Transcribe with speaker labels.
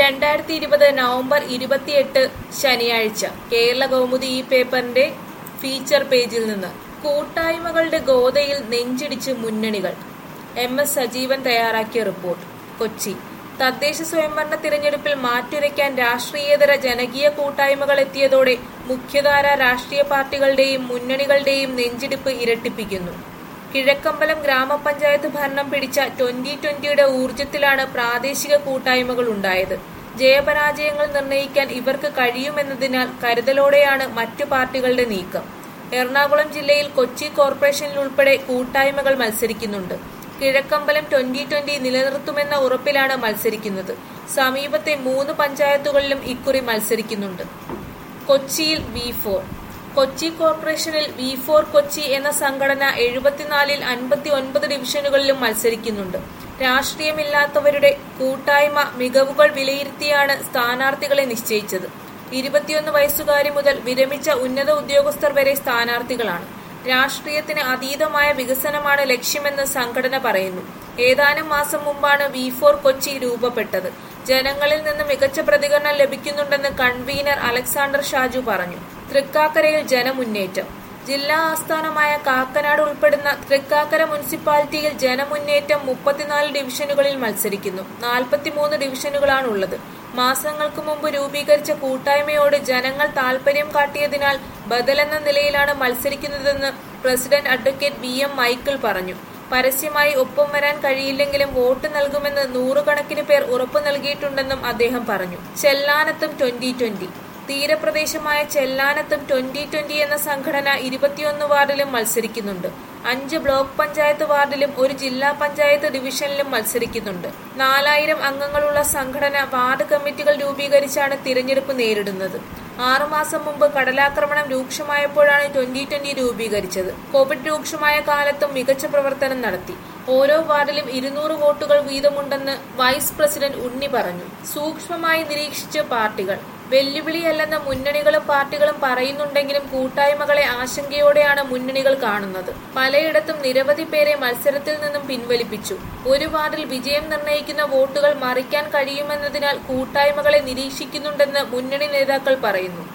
Speaker 1: രണ്ടായിരത്തി ഇരുപത് നവംബർ ഇരുപത്തിയെട്ട് ശനിയാഴ്ച കേരള കൗമുദി ഈ പേപ്പറിന്റെ ഫീച്ചർ പേജിൽ നിന്ന് കൂട്ടായ്മകളുടെ ഗോതയിൽ നെഞ്ചിടിച്ച് മുന്നണികൾ എം എസ് സജീവൻ തയ്യാറാക്കിയ റിപ്പോർട്ട് കൊച്ചി തദ്ദേശ സ്വയംഭരണ തിരഞ്ഞെടുപ്പിൽ മാറ്റുരയ്ക്കാൻ രാഷ്ട്രീയേതര ജനകീയ കൂട്ടായ്മകൾ എത്തിയതോടെ മുഖ്യധാര രാഷ്ട്രീയ പാർട്ടികളുടെയും മുന്നണികളുടെയും നെഞ്ചിടിപ്പ് ഇരട്ടിപ്പിക്കുന്നു കിഴക്കമ്പലം ഗ്രാമപഞ്ചായത്ത് ഭരണം പിടിച്ച ട്വന്റി ട്വന്റിയുടെ ഊർജത്തിലാണ് പ്രാദേശിക കൂട്ടായ്മകൾ ഉണ്ടായത് ജയപരാജയങ്ങൾ നിർണ്ണയിക്കാൻ ഇവർക്ക് കഴിയുമെന്നതിനാൽ കരുതലോടെയാണ് മറ്റു പാർട്ടികളുടെ നീക്കം എറണാകുളം ജില്ലയിൽ കൊച്ചി കോർപ്പറേഷനിൽ ഉൾപ്പെടെ കൂട്ടായ്മകൾ മത്സരിക്കുന്നുണ്ട് കിഴക്കമ്പലം ട്വന്റി ട്വന്റി നിലനിർത്തുമെന്ന ഉറപ്പിലാണ് മത്സരിക്കുന്നത് സമീപത്തെ മൂന്ന് പഞ്ചായത്തുകളിലും ഇക്കുറി മത്സരിക്കുന്നുണ്ട് കൊച്ചിയിൽ വി ഫോർ കൊച്ചി കോർപ്പറേഷനിൽ വി ഫോർ കൊച്ചി എന്ന സംഘടന എഴുപത്തിനാലിൽ അൻപത്തി ഒൻപത് ഡിവിഷനുകളിലും മത്സരിക്കുന്നുണ്ട് രാഷ്ട്രീയമില്ലാത്തവരുടെ കൂട്ടായ്മ മികവുകൾ വിലയിരുത്തിയാണ് സ്ഥാനാർത്ഥികളെ നിശ്ചയിച്ചത് ഇരുപത്തിയൊന്ന് വയസ്സുകാരി മുതൽ വിരമിച്ച ഉന്നത ഉദ്യോഗസ്ഥർ വരെ സ്ഥാനാർത്ഥികളാണ് രാഷ്ട്രീയത്തിന് അതീതമായ വികസനമാണ് ലക്ഷ്യമെന്ന് സംഘടന പറയുന്നു ഏതാനും മാസം മുമ്പാണ് വി ഫോർ കൊച്ചി രൂപപ്പെട്ടത് ജനങ്ങളിൽ നിന്ന് മികച്ച പ്രതികരണം ലഭിക്കുന്നുണ്ടെന്ന് കൺവീനർ അലക്സാണ്ടർ ഷാജു പറഞ്ഞു തൃക്കാക്കരയിൽ ജനമുന്നേറ്റം ജില്ലാ ആസ്ഥാനമായ കാക്കനാട് ഉൾപ്പെടുന്ന തൃക്കാക്കര മുനിസിപ്പാലിറ്റിയിൽ ജനമുന്നേറ്റം മുപ്പത്തിനാല് ഡിവിഷനുകളിൽ മത്സരിക്കുന്നു നാൽപ്പത്തിമൂന്ന് ഡിവിഷനുകളാണുള്ളത് മാസങ്ങൾക്ക് മുമ്പ് രൂപീകരിച്ച കൂട്ടായ്മയോട് ജനങ്ങൾ താൽപര്യം കാട്ടിയതിനാൽ ബദലെന്ന നിലയിലാണ് മത്സരിക്കുന്നതെന്ന് president advocate V M Michael പറഞ്ഞു പരസ്യമായി ഒപ്പം വരാൻ കഴിയില്ലെങ്കിലും വോട്ട് നൽകുമെന്ന് നൂറുകണക്കിന് പേർ ഉറപ്പു നൽകിയിട്ടുണ്ടെന്നും അദ്ദേഹം പറഞ്ഞു ചെല്ലാനത്തും ട്വന്റി ട്വന്റി തീരപ്രദേശമായ ചെല്ലാനത്തും ട്വന്റി ട്വന്റി എന്ന സംഘടന ഇരുപത്തിയൊന്ന് വാർഡിലും മത്സരിക്കുന്നുണ്ട് അഞ്ച് ബ്ലോക്ക് പഞ്ചായത്ത് വാർഡിലും ഒരു ജില്ലാ പഞ്ചായത്ത് ഡിവിഷനിലും മത്സരിക്കുന്നുണ്ട് നാലായിരം അംഗങ്ങളുള്ള സംഘടന വാർഡ് കമ്മിറ്റികൾ രൂപീകരിച്ചാണ് തിരഞ്ഞെടുപ്പ് നേരിടുന്നത് ആറുമാസം മുമ്പ് കടലാക്രമണം രൂക്ഷമായപ്പോഴാണ് ട്വന്റി ട്വന്റി രൂപീകരിച്ചത് കോവിഡ് രൂക്ഷമായ കാലത്തും മികച്ച പ്രവർത്തനം നടത്തി ഓരോ വാർഡിലും ഇരുന്നൂറ് വോട്ടുകൾ വീതമുണ്ടെന്ന് വൈസ് പ്രസിഡന്റ് ഉണ്ണി പറഞ്ഞു സൂക്ഷ്മമായി നിരീക്ഷിച്ച് പാർട്ടികൾ വെല്ലുവിളിയല്ലെന്ന് മുന്നണികളും പാർട്ടികളും പറയുന്നുണ്ടെങ്കിലും കൂട്ടായ്മകളെ ആശങ്കയോടെയാണ് മുന്നണികൾ കാണുന്നത് പലയിടത്തും നിരവധി പേരെ മത്സരത്തിൽ നിന്നും പിൻവലിപ്പിച്ചു ഒരു വാർഡിൽ വിജയം നിർണ്ണയിക്കുന്ന വോട്ടുകൾ മറിക്കാൻ കഴിയുമെന്നതിനാൽ കൂട്ടായ്മകളെ നിരീക്ഷിക്കുന്നുണ്ടെന്ന് മുന്നണി നേതാക്കൾ പറയുന്നു